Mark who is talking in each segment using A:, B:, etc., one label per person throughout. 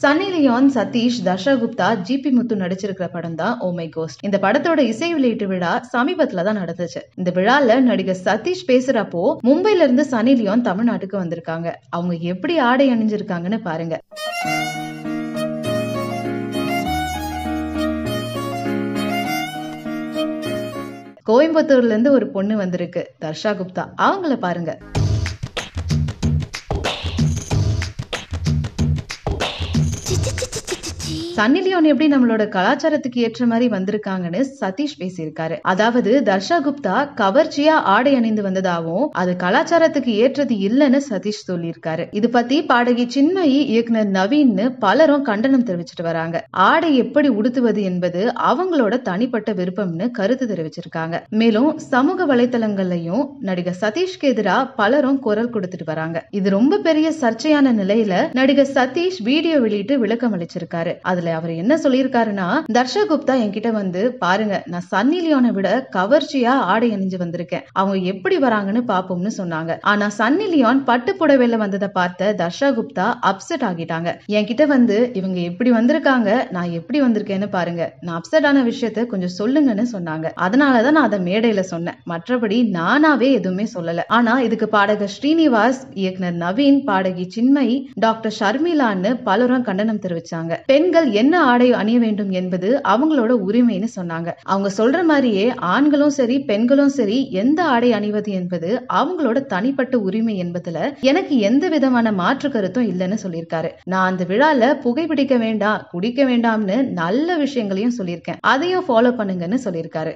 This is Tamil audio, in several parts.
A: சன்னி லியோன் சதீஷ் தர்ஷா குப்தா ஜிபி முத்து நடிச்சிருக்கிற படம் தான் ஓமை கோஸ்ட் இந்த படத்தோட இசை வெளியீட்டு விழா சமீபத்துல தான் நடந்துச்சு இந்த விழால நடிகர் சதீஷ் பேசுறப்போ மும்பைல இருந்து சன்னி லியோன் தமிழ்நாட்டுக்கு வந்திருக்காங்க அவங்க எப்படி ஆடை அணிஞ்சிருக்காங்கன்னு பாருங்க கோயம்புத்தூர்ல இருந்து ஒரு பொண்ணு வந்திருக்கு தர்ஷா குப்தா அவங்கள பாருங்க சன்னி லியோன் எப்படி நம்மளோட கலாச்சாரத்துக்கு ஏற்ற மாதிரி வந்திருக்காங்கன்னு சதீஷ் பேசியிருக்காரு அதாவது தர்ஷா குப்தா கவர்ச்சியா ஆடை அணிந்து வந்ததாகவும் அது கலாச்சாரத்துக்கு ஏற்றது இல்லைன்னு சதீஷ் சொல்லியிருக்காரு இது பத்தி பாடகி சின்மயி இயக்குனர் நவீன்னு பலரும் கண்டனம் தெரிவிச்சிட்டு வராங்க ஆடை எப்படி உடுத்துவது என்பது அவங்களோட தனிப்பட்ட விருப்பம்னு கருத்து தெரிவிச்சிருக்காங்க மேலும் சமூக வலைத்தளங்கள்லயும் நடிகர் சதீஷ்க்கு எதிராக பலரும் குரல் கொடுத்துட்டு வராங்க இது ரொம்ப பெரிய சர்ச்சையான நிலையில நடிகர் சதீஷ் வீடியோ வெளியிட்டு விளக்கம் அளிச்சிருக்காரு அதுல அவர் என்ன சொல்லியிருக்காருன்னா தர்ஷா குப்தா என்கிட்ட வந்து பாருங்க நான் சன்னி லியோனை விட கவர்ச்சியா ஆடை அணிஞ்சு வந்திருக்கேன் அவங்க எப்படி வராங்கன்னு பாப்போம்னு சொன்னாங்க ஆனா சன்னி லியோன் பட்டு புடவையில வந்ததை பார்த்த தர்ஷா குப்தா அப்செட் ஆகிட்டாங்க என்கிட்ட வந்து இவங்க எப்படி வந்திருக்காங்க நான் எப்படி வந்திருக்கேன்னு பாருங்க நான் அப்செட் ஆன விஷயத்த கொஞ்சம் சொல்லுங்கன்னு சொன்னாங்க அதனாலதான் நான் அதை மேடையில சொன்னேன் மற்றபடி நானாவே எதுவுமே சொல்லல ஆனா இதுக்கு பாடகர் ஸ்ரீனிவாஸ் இயக்குனர் நவீன் பாடகி சின்மயி டாக்டர் ஷர்மிளான்னு பலரும் கண்டனம் தெரிவிச்சாங்க பெண்கள் என்ன ஆடை அணிய வேண்டும் என்பது அவங்களோட உரிமைன்னு சொன்னாங்க அவங்க சொல்ற மாதிரியே ஆண்களும் சரி பெண்களும் சரி எந்த ஆடை அணிவது என்பது அவங்களோட தனிப்பட்ட உரிமை என்பதுல எனக்கு எந்த விதமான மாற்று கருத்தும் இல்லைன்னு சொல்லியிருக்காரு நான் அந்த விழால புகைப்பிடிக்க வேண்டாம் குடிக்க வேண்டாம்னு நல்ல விஷயங்களையும் சொல்லியிருக்கேன் அதையும் ஃபாலோ பண்ணுங்கன்னு சொல்லியிருக்காரு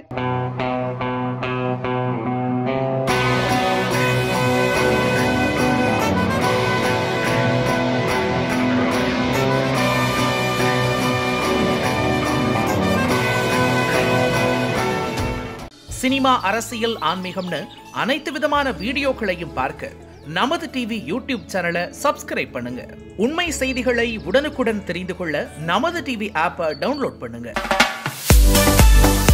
B: சினிமா அரசியல் ஆன்மீகம்னு அனைத்து விதமான வீடியோக்களையும் பார்க்க நமது டிவி யூடியூப் சேனலை சப்ஸ்கிரைப் பண்ணுங்க உண்மை செய்திகளை உடனுக்குடன் தெரிந்து கொள்ள நமது டிவி ஆப்பை டவுன்லோட் பண்ணுங்க